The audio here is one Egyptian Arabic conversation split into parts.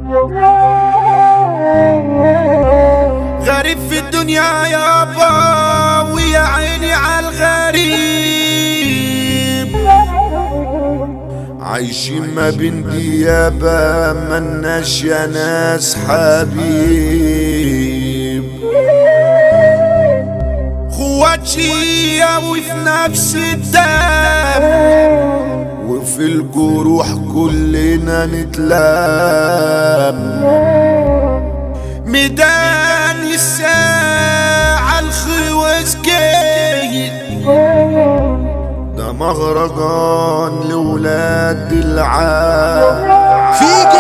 غريب في الدنيا يابا ويا عيني على الغريب عايشين ما بين ديابة ملناش يا ناس حبيب خواتي وفي نفس الدم وفي الجروح كلنا نتلام ميدان الساعة الخوز جاي ده مهرجان لولاد العام فيكو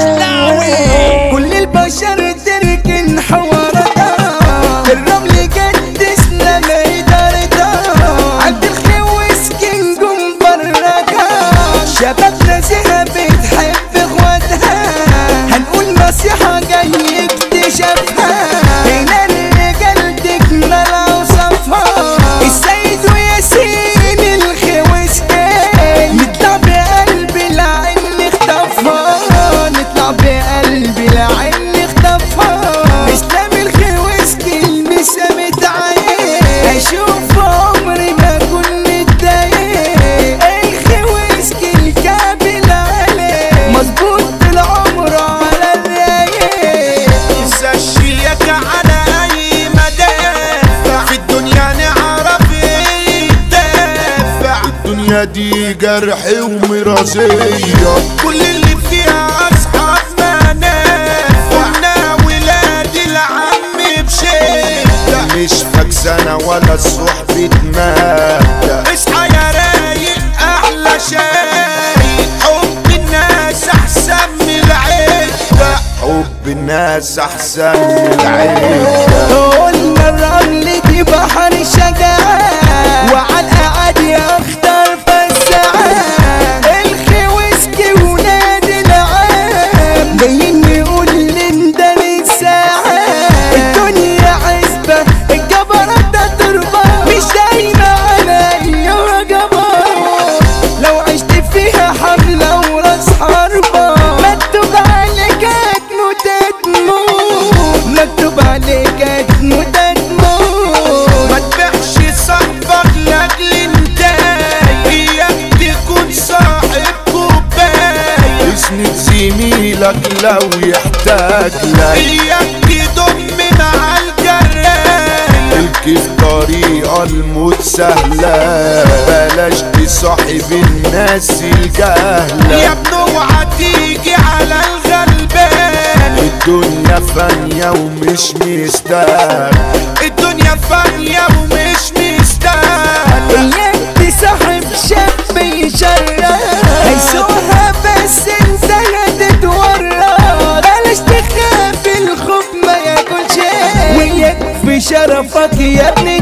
الدخلاوي كل البشر تركن حواراتها الرمل قدسنا ميدارتها عبد الخويس كنجم بركة شبابنا زيها بتحب اخواتها هنقول نصيحة جاي اكتشافها هنا الرجال تكمل اوصافها السيد وياسين الخويس جاي نطلع بقلب العين نخطفها نطلع بقلب العين نخطفها اسلام الخويس كلمة سمت عين اشوف عمري ما كنت متضايق الخويس كل كابل عليه مظبوط العمر على الرايق انسى الشيك على اي مدافع في الدنيا نعرف ايه الدافع الدنيا دي جرح ومرازية كل اللي فيها اصحاب منافع قلنا ولاد العم بشدة مش فكسانة ولا الصحبة مادة اصحى يا رايق احلى شاي حب الناس احسن من العده حب الناس أحسن من العيلة قلنا الرمل دي بحر شجاعة وعلى القعد اختار فالساعة الخويسكي ونادي العام جايين نقول لنا للساعة الدنيا عزبة الجبرات ده تربة مش دايما على ايوه جبار لو عشت فيها حملة وراس حربة مكتوب عليك هتموت هتموت مكتوب عليك هتموت هتموت ما تبيعش صاحبك لاجل انتاي اياك تكون صاحب كوباي اسند زميلك لو يحتاج لك اياك تضم مع الجراي الكيف طريقة الموت سهلة بلاش تصاحب الناس يا الجهلة ابن اوعى تيجي على الغلبان الدنيا فانية ومش مستاهل الدنيا فانية ومش مستاهلة اياك تصاحب شاب يشرف هيسوقها بس انت هتتورط بلاش تخاف الخوف ما ياكلش ويكفي شرفك يا ابني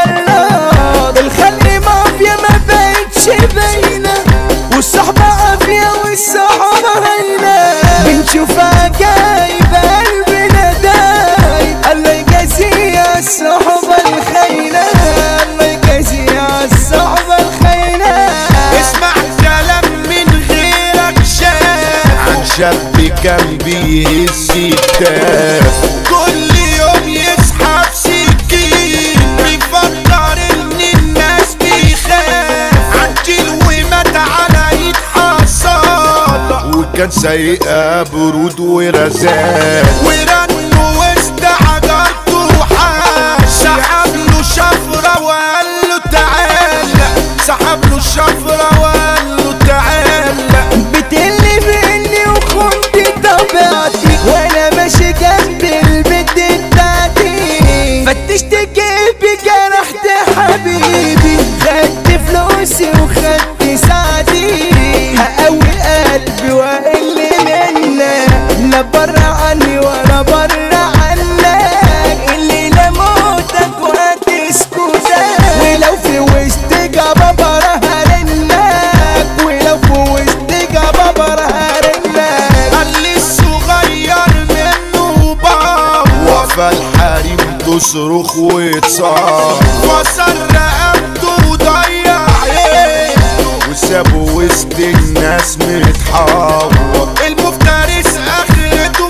تفرط الخلق مافيا ما بقتش باينه والصحبه عافيه والصحبه هينه بنشوفها جايبه قلبنا دايب الله يجازيها الصحبه الخاينه الله يجازيها الصحبه الخاينه اسمع كلام من غيرك شاف عن شاب كان بيهز الكاف كل يوم يسحب سكين بيفكر ان الناس بيخاف عجل ومات على ايد حصاد وكان سايقها برود ورزان ورن وسط عجلته وحاش سحب له شفرة وقال له تعالى سحب له الشفرة وقال له تعالى بتقلي مني وخنت طبيعتي وانا ماشي جنب البيت بتاعتي فتشت جيبي جرحت حبيبي خدت فلوسي وخدت ساعتي هقوي قلبي واقل منك لا بره عني ولا بره عنك اللي لا موتك وهتسكتك ولو في وسط جبابرة هرنك ولو في وسط جبابرة هرنك قال لي الصغير منه بابا وفى الحريم تصرخ وتصاب وصل رقبته وضيع عينه وسابه وسط الناس متحور المفترس اخرته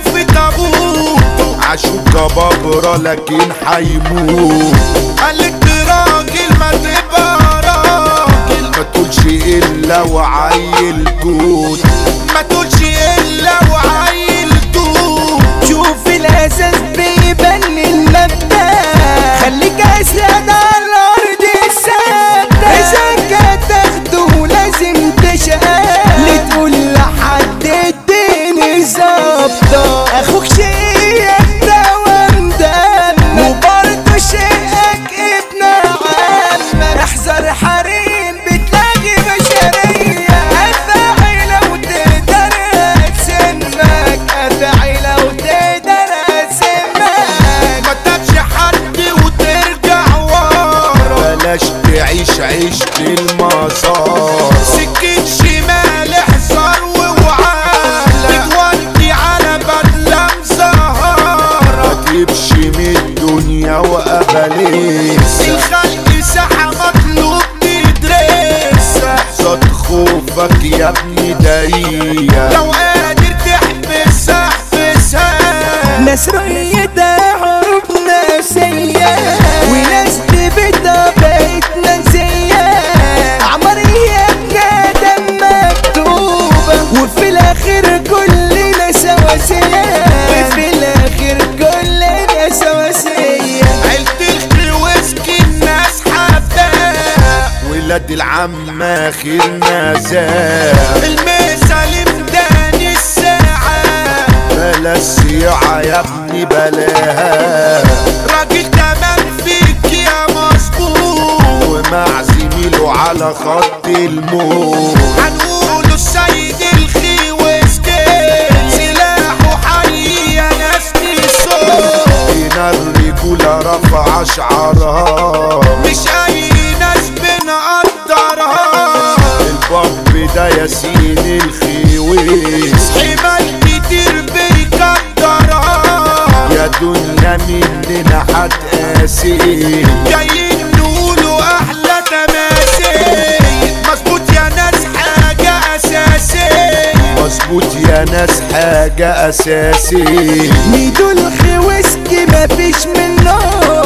جبابرة لكن حيموت قالت راجل ما تبقى راجل ما تقولش الا وعيل توت ما تقولش الا وعيل توت شوف الاساس بيبان المبدأ خليك اسد على الارض الثابتة اذا كان تاخده لازم تشقى لتقول لحد اديني ظابطة اخوك شيء دوام دم وبرضه شيئك ابن عم احذر حريم بتلاقي بشرية افعي لو تقدر اسمك افعي لو تقدر اسمك ما تبش حد وترجع ورا بلاش تعيش عيشة المسار سكت شمال احذر ووعالة بتودي على بدلة مزهرة تمشي من الدنيا وقبليس الخلق ساحة مطلوب تدرس احصد خوفك يا ابني دقيقة لو قادر تحبس احبسها ناس رؤيتها حروب نفسية وناس تبتها بقت نسية عمرية بجد مكتوبة وفي الآخر كلنا سواسية وفي الآخر كلنا سواسية عيلة الخويسكي الناس حباه ولاد العم اخر نزاع المثل مداني الساعة بلا السيعة يا ابني بلاها راجل تمام فيك يا مظبوط ومع زميله على خط الموت هنقوله السيد الخويسكي سلاحه حي يا ناس نسوه هنا الرجولة رفع شعرها مش اي ناس بنقدرها الباب ده ياسين الخويس حمال كتير بيقدرها يا دنيا مننا هتقاسي جايين نقولوا احلى تماثيل مظبوط يا ناس حاجة اساسية مظبوط يا ناس حاجة أساسي ميدو الخويسكي مفيش منه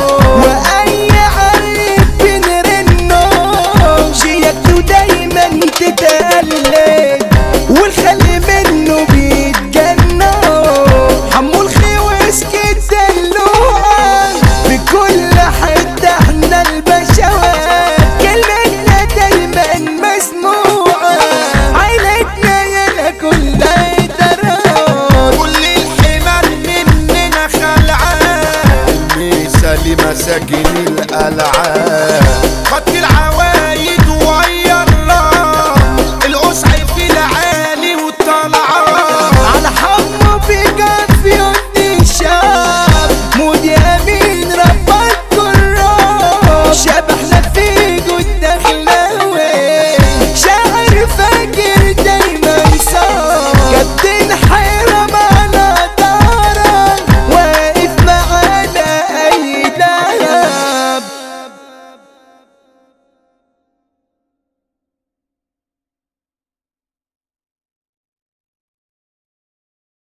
واي عريف بنرنه شيكته دايما تتقلب